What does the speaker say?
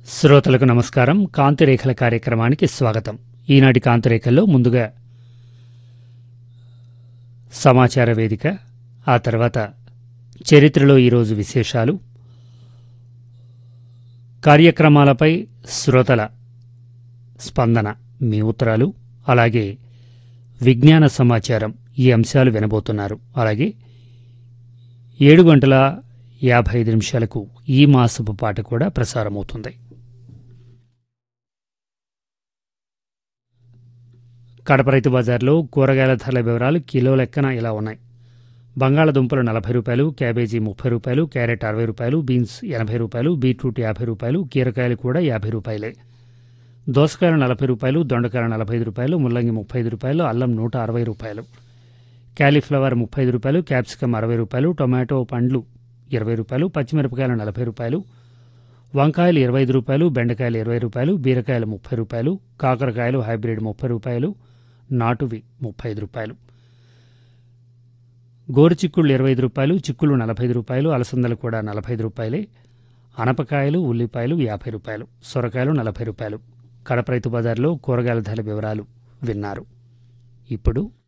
శ్రోతలకు నమస్కారం కాంతిరేఖల కార్యక్రమానికి స్వాగతం ఈనాటి కాంతిరేఖల్లో ముందుగా సమాచార వేదిక ఆ తర్వాత చరిత్రలో ఈరోజు విశేషాలు కార్యక్రమాలపై శ్రోతల స్పందన మీ ఉత్తరాలు అలాగే విజ్ఞాన సమాచారం ఈ అంశాలు వినబోతున్నారు అలాగే ఏడు గంటల యాభై ఐదు నిమిషాలకు ఈ మాసపు పాట కూడా ప్రసారమవుతుంది కడప రైతు బజార్లో కూరగాయల ధరల వివరాలు కిలో లెక్కన ఇలా ఉన్నాయి బంగాళదుంపలు నలభై రూపాయలు క్యాబేజీ ముప్పై రూపాయలు క్యారెట్ అరవై రూపాయలు బీన్స్ ఎనభై రూపాయలు బీట్రూట్ యాభై రూపాయలు కీరకాయలు కూడా యాభై రూపాయలే దోసకాయలు నలభై రూపాయలు దొండకాయలు నలభై ఐదు రూపాయలు ముల్లంగి ముప్పై ఐదు రూపాయలు అల్లం నూట అరవై రూపాయలు క్యాలీఫ్లవర్ ముప్పై ఐదు రూపాయలు క్యాప్సికమ్ అరవై రూపాయలు టొమాటో పండ్లు ఇరవై రూపాయలు పచ్చిమిరపకాయలు నలభై రూపాయలు వంకాయలు ఇరవై ఐదు రూపాయలు బెండకాయలు ఇరవై రూపాయలు బీరకాయలు ముప్పై రూపాయలు కాకరకాయలు హైబ్రిడ్ ముప్పై రూపాయలు నాటువి ముప్పై ఐదు రూపాయలు గోరు చిక్కుళ్ళు ఇరవై ఐదు రూపాయలు చిక్కులు నలభై ఐదు రూపాయలు అలసందలు కూడా నలభై ఐదు రూపాయలే అనపకాయలు ఉల్లిపాయలు యాభై రూపాయలు సొరకాయలు నలభై రూపాయలు కడప రైతు బజార్లో కూరగాయల ధరల వివరాలు విన్నారు ఇప్పుడు